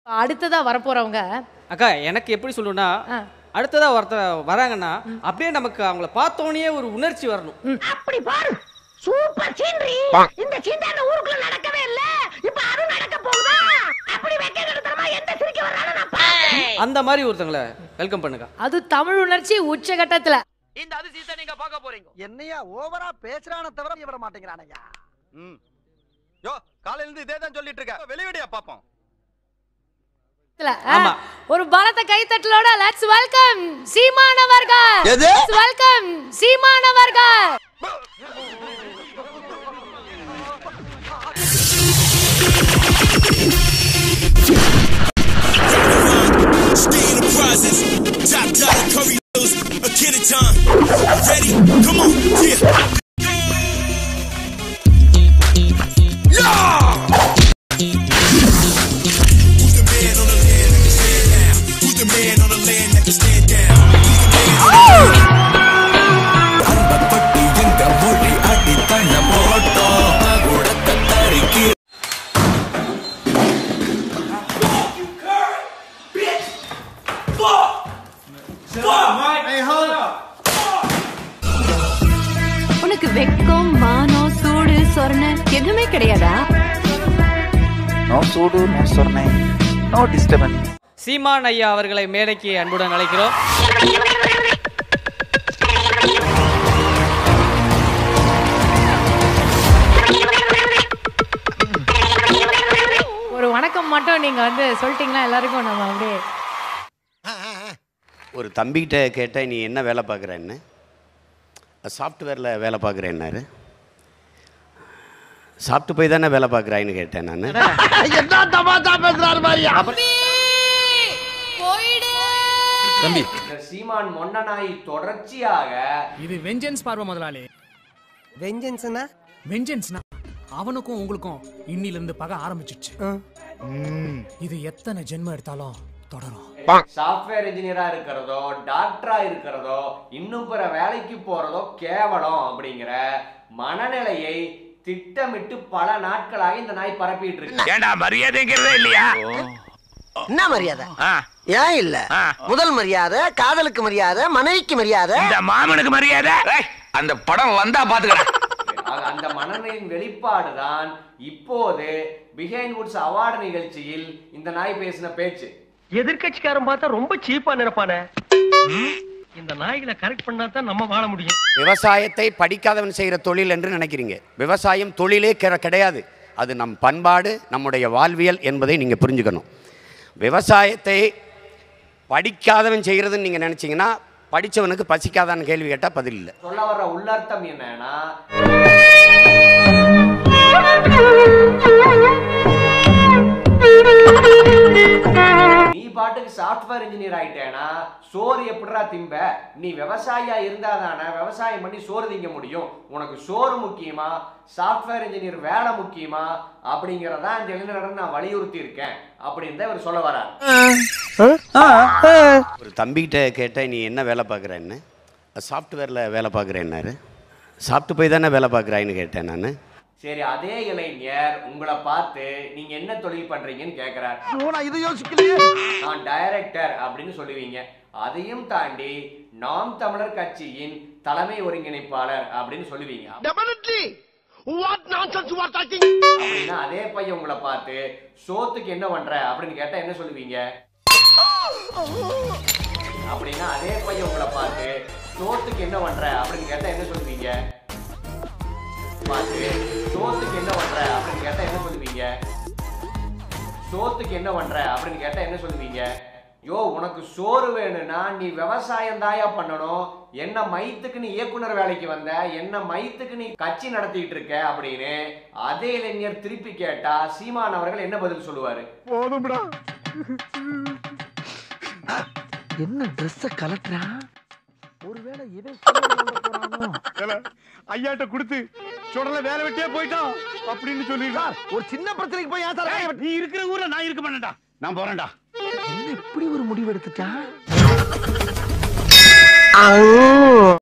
அடுத்ததா வரப்போறவங்க அக்கா எனக்கு எப்படி சொல்லணும்னா ஆ. அடுத்ததா ஒருத்தர் வராங்கன்னா அப்படியே நமக்கு அவங்கள பார்த்தோன்னே ஒரு உணர்ச்சி வரணும் அப்படி பாரு சூப்பர் சீனரி இந்த சீண்டான ஊருக்குள்ள நடக்கவே இல்ல இப்ப அது நடக்க போகுதா அப்படி வெக்க நடத்தமா எந்த சிரிக்க வர்றாலும் நான் பாப்பேன் அந்த மாதிரி ஒருத்தங்கள வெல்கம் பண்ணுங்க அது தமிழ் உணர்ச்சி உச்சகட்டத்துல இந்த அதிசயத்தை நீங்க பார்க்க போறீங்க என்னையா ஓவரா பேசுறான தவிர விட மாட்டேங்கிறானய்யா ம் யோ காலையில இருந்து இதே தான் சொல்லிட்டு இருக்க வெளியடியா பாப்போம் ஆமா. ஒரு பலத்த கைத்தட்டலோட லெட்ஸ் வெல்கம் சீமான் அவர்கள் வெல்கம் சீமான் அவர்கள் Stay in the prizes. Top dollar curry bills. A kid at time. Ready? Come on. Yeah. Yeah! Who's the man on the land that can stand now? Who's the man on the land that can stand down? Who's the man on the land? அன்பப்பட்டு இந்த மொழி அடித்தன போட்டோம் உடத்த தறிக்கு உனக்கு வெக்கம் மானம் சூடு சொரண எதுவுமே கிடையாதா no சூடு நோ சொர்ணை நோ டிஸ்டர்பன்ஸ் சீமான் ஐயா அவர்களை மேடைக்கு அன்புடன் அழைக்கிறோம் ஒரு வணக்கம் மட்டும் நீங்க வந்து சொல்லிட்டீங்கன்னா எல்லாருக்கும் நம்ம அப்படியே ஒரு தம்பிக்கிட்ட கேட்டேன் நீ என்ன வேலை பார்க்குறேன்னு சாஃப்ட்வேரில் வேலை பார்க்குறேன்னாரு சாப்பிட்டு போய் தானே வேலை பார்க்குறாயின்னு கேட்டேன் நான் என்ன தமாஷா பேசுறாரு பாரியா தம்பி சீமான் மொன்னனாய் தொடர்ச்சியாக இது வெஞ்சன்ஸ் பார்வை முதலாளி வெஞ்சன்ஸ்னா வெஞ்சன்ஸ்னா அவனுக்கும் உங்களுக்கும் இன்னில இருந்து பகை ஆரம்பிச்சிடுச்சு இது எத்தனை ஜென்மம் எடுத்தாலும் தொடரும் சாஃப்ட்வேர் இன்ஜினியரா இருக்கிறதோ டாக்டரா இருக்கிறதோ இன்னும் பிற வேலைக்கு போறதோ கேவலம் அப்படிங்கிற மனநிலையை திட்டமிட்டு பல நாட்களாக இந்த நாய் பரப்பிட்டு இருக்கு ஏண்டா மரியாதைங்கிறதே இல்லையா என்ன மரியாதை ஏன் இல்ல முதல் மரியாதை காதலுக்கு மரியாதை மனைவிக்கு மரியாதை இந்த மாமனுக்கு மரியாதை அந்த படம் வந்தா பாத்துக்கிறேன் அது அந்த மனநிலையின் வெளிப்பாடுதான் இப்போது பிஹைண்ட் வுட்ஸ் அவார்டு நிகழ்ச்சியில் இந்த நாய் பேசின பேச்சு எதிர்கட்சிக்காரன் பார்த்தா ரொம்ப சீப்பா நினைப்பானே இந்த நாய்களை கரெக்ட் பண்ணா தான் நம்ம வாழ முடியும் விவசாயத்தை படிக்காதவன் செய்கிற தொழில் என்று நினைக்கிறீங்க விவசாயம் தொழிலே கிற- கிடையாது அது நம் பண்பாடு நம்முடைய வாழ்வியல் என்பதை நீங்கள் புரிஞ்சுக்கணும் விவசாயத்தை படிக்காதவன் செய்கிறதுன்னு நீங்கள் நினச்சிங்கன்னா படித்தவனுக்கு பசிக்காதான்னு கேள்வி கேட்டால் பதில் இல்லை சொல்ல வர்ற உள்ளர்த்தம் என்னன்னா நீ பாட்டுக்கு சாஃப்ட்வேர் இன்ஜினியர் ஆயிட்டேனா சோறு எப்படிடா திம்ப நீ விவசாயியா இருந்தாதானே விவசாயம் பண்ணி சோறு திங்க முடியும் உனக்கு சோறு முக்கியமா சாஃப்ட்வேர் இன்ஜினியர் வேலை முக்கியமா அப்படிங்கறதா இந்த இளைஞரிடம் நான் வலியுறுத்தி இருக்கேன் அப்படின்னு தான் இவர் சொல்ல வரார் ஒரு தம்பிக்கிட்ட கேட்டேன் நீ என்ன வேலை பார்க்குறேன்னு சாஃப்ட்வேரில் வேலை பார்க்குறேன்னாரு சாப்பிட்டு போய் தானே வேலை பார்க்குறாயின்னு கேட்டேன் நான் சரி அதே இளைஞர் உங்களை பார்த்து நீங்க என்ன தொழில் பண்றீங்கன்னு கேக்குறார் நான் இது யோசிக்கலையே நான் டைரக்டர் அப்படின்னு சொல்லுவீங்க அதையும் தாண்டி நாம் தமிழர் கட்சியின் தலைமை ஒருங்கிணைப்பாளர் அப்படின்னு சொல்லுவீங்க definitely what nonsense you are talking அப்படின்னா அதே பையன் உங்களை பார்த்து சோத்துக்கு என்ன பண்ற அப்படின்னு கேட்டா என்ன சொல்லுவீங்க அப்படின்னா அதே பையன் உங்களை பார்த்து சோத்துக்கு என்ன பண்ற அப்படின்னு கேட்டா என்ன சொல்லுவீங்க பார்த்து சோத்துக்கு என்ன பண்ற அப்படின்னு கேட்டா என்ன சொல்லுவீங்க சோத்துக்கு என்ன பண்ற அப்படின்னு கேட்டா என்ன சொல்லுவீங்க யோ உனக்கு சோறு வேணும்னா நீ விவசாயம் தாயா பண்ணணும் என்ன மைத்துக்கு நீ இயக்குனர் வேலைக்கு வந்த என்ன மைத்துக்கு நீ கட்சி நடத்திட்டு இருக்க அப்படின்னு அதே இளைஞர் திருப்பி கேட்டா சீமான் அவர்கள் என்ன பதில் சொல்லுவாரு போதும்டா என்ன ட்ரெஸ்ஸ கலட்டுறா ஒருவேளை இவன் போறானோ ஐயாட்ட கொடுத்து சுடல வேலை வெட்டியே போயிட்டான் அப்படின்னு சொல்லிடுறார் ஒரு சின்ன பிரச்சனைக்கு போய் ஏன் சார் நீ இருக்கிற ஊர்ல நான் இருக்க மாட்டேன்டா நான் போறேன்டா என்ன இப்படி ஒரு முடிவு எடுத்துட்டா